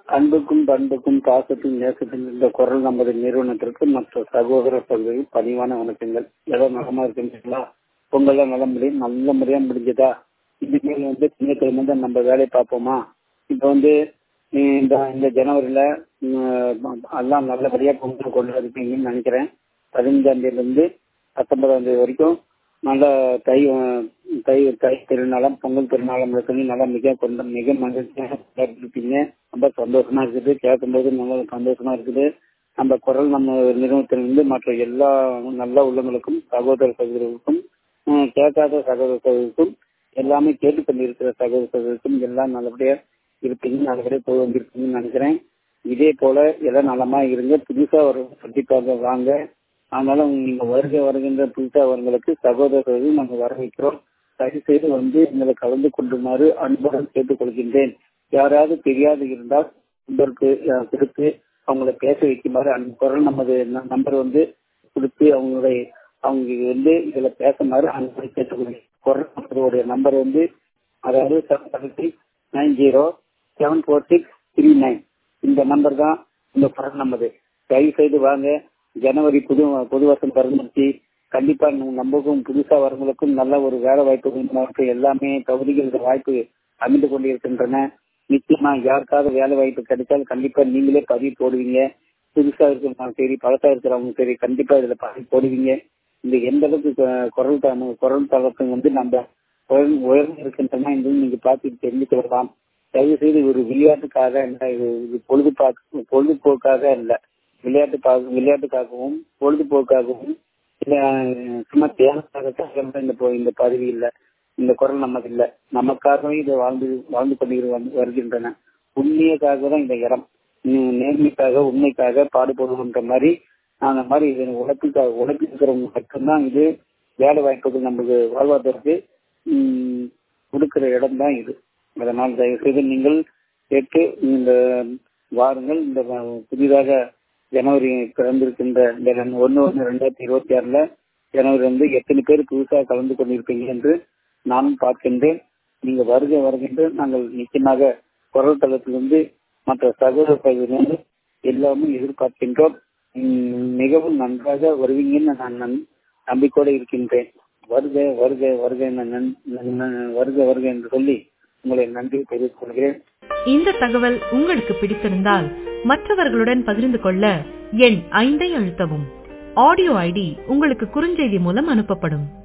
அன்புக்கும் பண்புக்கும் பாசத்துக்கும் நேசத்துக்கும் இந்த குரல் நமது நிறுவனத்திற்கு மற்ற சகோதர சகோதரி பணிவான வணக்கங்கள் ஏதோ நலமா இருக்குங்களா பொங்கல்லாம் நல்ல முடியும் நல்ல முறையா முடிஞ்சதா இனிமேல் வந்து திங்கட்கிழமை தான் நம்ம வேலையை பார்ப்போமா இப்போ வந்து இந்த இந்த ஜனவரியில எல்லாம் நல்லபடியா பொங்கல் கொண்டு இருப்பீங்கன்னு நினைக்கிறேன் பதினஞ்சாம் தேதியில இருந்து பத்தொன்பதாம் தேதி வரைக்கும் நல்ல தை தை தை திருநாளம் பொங்கல் திருநாளம் சொல்லி நல்லா மிக கொண்ட மிக மகிழ்ச்சியாக இருப்பீங்க ரொம்ப சந்தோஷமா இருக்குது கேட்கும்போது நல்ல சந்தோஷமா இருக்குது நம்ம குரல் நம்ம நிறுவனத்திலிருந்து மற்ற எல்லா நல்ல உள்ளங்களுக்கும் சகோதர சகோதரர்களுக்கும் கேட்காத சகோதர சகோதரருக்கும் எல்லாமே கேட்டு கொண்டிருக்கிற சகோதர சகோதரருக்கும் எல்லாம் நல்லபடியா இருப்பீங்க நல்லபடியா போய் வந்திருப்பீங்கன்னு நினைக்கிறேன் இதே போல எல்லாம் நலமா இருங்க புதுசா ஒரு கண்டிப்பாக வாங்க அதனால நீங்க வருகை வருகின்ற புதுசா அவர்களுக்கு சகோதரர்கள் நாங்கள் வரவேற்கிறோம் தயவு செய்து வந்து எங்களை கலந்து கொண்டுமாறு அன்புடன் கேட்டுக்கொள்கின்றேன் யாராவது தெரியாது இருந்தால் நம்பருக்கு கொடுத்து அவங்கள பேச வைக்குமாறு அந்த குரல் நமது நம்பர் வந்து கொடுத்து அவங்களுடைய அவங்க வந்து இதுல பேசுமாறு அன்பை கேட்டுக்கொள்கிறேன் குரல் நம்பருடைய நம்பர் வந்து அதாவது seven seven six nine zero seven four six three nine இந்த நம்பர் தான் இந்த குரல் நமது தயவு செய்து வாங்க ஜனவரி புது புது வருஷம் பிறந்துச்சு கண்டிப்பா நம்மளுக்கும் புதுசா வரவங்களுக்கும் நல்ல ஒரு வேலை வாய்ப்பு எல்லாமே பகுதிகள் வாய்ப்பு அமைந்து கொண்டிருக்கின்றன நிச்சயமா யாருக்காவது வேலை வாய்ப்பு கிடைச்சாலும் கண்டிப்பா நீங்களே பதிவு போடுவீங்க புதுசா இருக்கிறவங்க சரி பழசா இருக்கிறவங்க சரி கண்டிப்பா இதுல பதிவு போடுவீங்க இந்த எந்த அளவுக்கு குரல் குரல் தளத்தை வந்து நம்ம உயர்ந்து இருக்கின்றன என்று நீங்க பார்த்து தெரிந்து கொள்ளலாம் தயவு செய்து ஒரு விளையாட்டுக்காக இல்லை இது பொழுதுபாக்கு பொழுதுபோக்காக இல்லை விளையாட்டு விளையாட்டுக்காகவும் பொழுதுபோக்காகவும் இல்ல சும்மா தியானத்துக்காக இந்த இந்த பதவி இல்ல இந்த குரல் நமக்கு இல்ல நமக்காகவே இதை வாழ்ந்து வாழ்ந்து கொண்டு வருகின்றன உண்மையக்காக தான் இந்த இடம் நேர்மைக்காக உண்மைக்காக பாடுபடுகின்ற மாதிரி அந்த மாதிரி இது உழைப்புக்காக உழைப்பு இருக்கிறவங்க மட்டும்தான் இது வேலை வாய்ப்புகள் நமக்கு வாழ்வதற்கு கொடுக்கிற இடம் தான் இது அதனால் தயவு செய்து நீங்கள் கேட்டு இந்த வாருங்கள் இந்த புதிதாக ஜனவரி பிறந்திருக்கின்ற இந்த ஒன்னு ஒன்னு ரெண்டாயிரத்தி இருபத்தி ஆறுல ஜனவரி வந்து எத்தனை பேர் புதுசாக கலந்து கொண்டிருப்பீங்க என்று நானும் பார்க்கின்றேன் நீங்க வருகை வருகின்ற நாங்கள் நிச்சயமாக குரல் தளத்திலிருந்து மற்ற சகோதர பகுதியிலிருந்து எல்லாமே எதிர்பார்க்கின்றோம் மிகவும் நன்றாக வருவீங்கன்னு நான் நம்பிக்கையோடு இருக்கின்றேன் வருக வருக வருக வருக வருக என்று சொல்லி உங்களை நன்றி தெரிவித்துக் கொள்கிறேன் இந்த தகவல் உங்களுக்கு பிடித்திருந்தால் மற்றவர்களுடன் பகிர்ந்து கொள்ள எண் ஐந்தை அழுத்தவும் ஆடியோ ஐடி உங்களுக்கு குறுஞ்செய்தி மூலம் அனுப்பப்படும்